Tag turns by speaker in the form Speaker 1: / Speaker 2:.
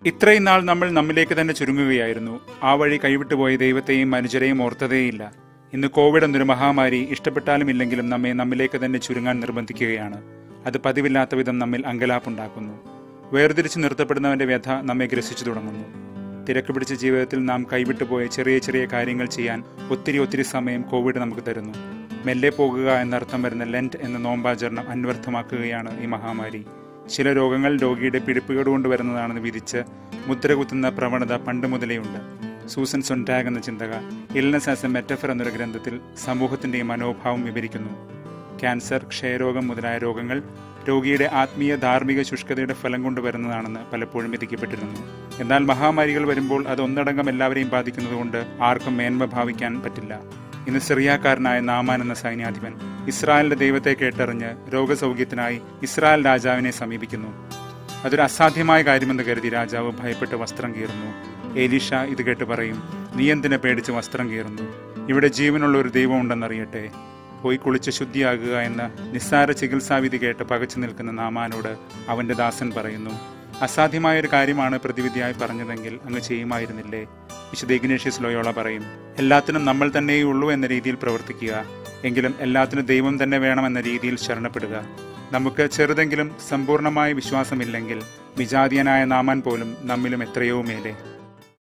Speaker 1: ഇത്രയും നാൾ നമ്മൾ നമ്മിലേക്ക് തന്നെ ചുരുങ്ങുകയായിരുന്നു ആ വഴി കൈവിട്ടുപോയ ദൈവത്തെയും മനുഷ്യരെയും ഓർത്തതേയില്ല ഇന്ന് കോവിഡ് എന്നൊരു മഹാമാരി ഇഷ്ടപ്പെട്ടാലും ഇല്ലെങ്കിലും നമ്മെ നമ്മിലേക്ക് തന്നെ ചുരുങ്ങാൻ നിർബന്ധിക്കുകയാണ് അത് പതിവില്ലാത്ത വിധം നമ്മിൽ അങ്കലാപ്പുണ്ടാക്കുന്നു വേർതിരിച്ച് നിർത്തപ്പെടുന്നവന്റെ വ്യഥ നമ്മെ ഗ്രസിച്ചു തുടങ്ങുന്നു തിരക്ക് പിടിച്ച ജീവിതത്തിൽ നാം കൈവിട്ടുപോയ ചെറിയ ചെറിയ കാര്യങ്ങൾ ചെയ്യാൻ ഒത്തിരി ഒത്തിരി സമയം കോവിഡ് നമുക്ക് തരുന്നു മെല്ലെ പോകുക എന്നർത്ഥം വരുന്ന ലെൻറ്റ് എന്ന നോമ്പാചരണം അന്വർത്ഥമാക്കുകയാണ് ഈ മഹാമാരി ചില രോഗങ്ങൾ രോഗിയുടെ പിടിപ്പുകേട് കൊണ്ട് വരുന്നതാണെന്ന് വിധിച്ച് മുദ്രകുത്തുന്ന പ്രവണത പണ്ട് മുതലേയുണ്ട് സൂസൻ സൊൻടാഗ് എന്ന ചിന്തക ഇൽനസ് ആസ് എ മെറ്റഫർ എന്നൊരു ഗ്രന്ഥത്തിൽ സമൂഹത്തിന്റെ ഈ മനോഭാവം വിവരിക്കുന്നു ക്യാൻസർ ക്ഷയരോഗം മുതലായ രോഗങ്ങൾ രോഗിയുടെ ആത്മീയ ധാർമ്മിക ശുഷ്കതയുടെ ഫലം കൊണ്ട് വരുന്നതാണെന്ന് പലപ്പോഴും വിധിക്കപ്പെട്ടിരുന്നു എന്നാൽ മഹാമാരികൾ വരുമ്പോൾ അത് ഒന്നടങ്കം എല്ലാവരെയും ബാധിക്കുന്നതുകൊണ്ട് ആർക്കും മേന്മ ഭാവിക്കാൻ പറ്റില്ല ഇന്ന് സിറിയാക്കാരനായ നാമാൻ എന്ന സൈന്യാധിപൻ ഇസ്രായേലിന്റെ ദൈവത്തെ കേട്ടറിഞ്ഞ് രോഗസൗഖ്യത്തിനായി ഇസ്രായേൽ രാജാവിനെ സമീപിക്കുന്നു അതൊരു അസാധ്യമായ കാര്യമെന്ന് കരുതി രാജാവ് ഭയപ്പെട്ട് വസ്ത്രം കീറുന്നു ഏലീഷ ഇത് കേട്ട് പറയും നീ എന്തിനെ പേടിച്ച് വസ്ത്രം കീറുന്നു ഇവിടെ ജീവനുള്ള ഒരു ദൈവം ഉണ്ടെന്നറിയട്ടെ പോയി കുളിച്ച് ശുദ്ധിയാകുക എന്ന നിസ്സാര ചികിത്സാവിധി കേട്ട് പകച്ചു നിൽക്കുന്ന നാമാനോട് അവന്റെ ദാസൻ പറയുന്നു അസാധ്യമായ ഒരു കാര്യമാണ് പ്രതിവിധിയായി പറഞ്ഞതെങ്കിൽ അങ്ങ് ചെയ്യുമായിരുന്നില്ലേ വിശുദ്ധ ഇഗ്നേഷ്യസ് ലോയോള പറയും എല്ലാത്തിനും നമ്മൾ തന്നെയേ ഉള്ളൂ എന്ന രീതിയിൽ പ്രവർത്തിക്കുക എങ്കിലും എല്ലാത്തിനും ദൈവം തന്നെ വേണമെന്ന രീതിയിൽ ശരണപ്പെടുക നമുക്ക് ചെറുതെങ്കിലും സമ്പൂർണമായ വിശ്വാസമില്ലെങ്കിൽ വിജാതീയനായ നാമാൻ പോലും നമ്മിലും എത്രയോ മേലെ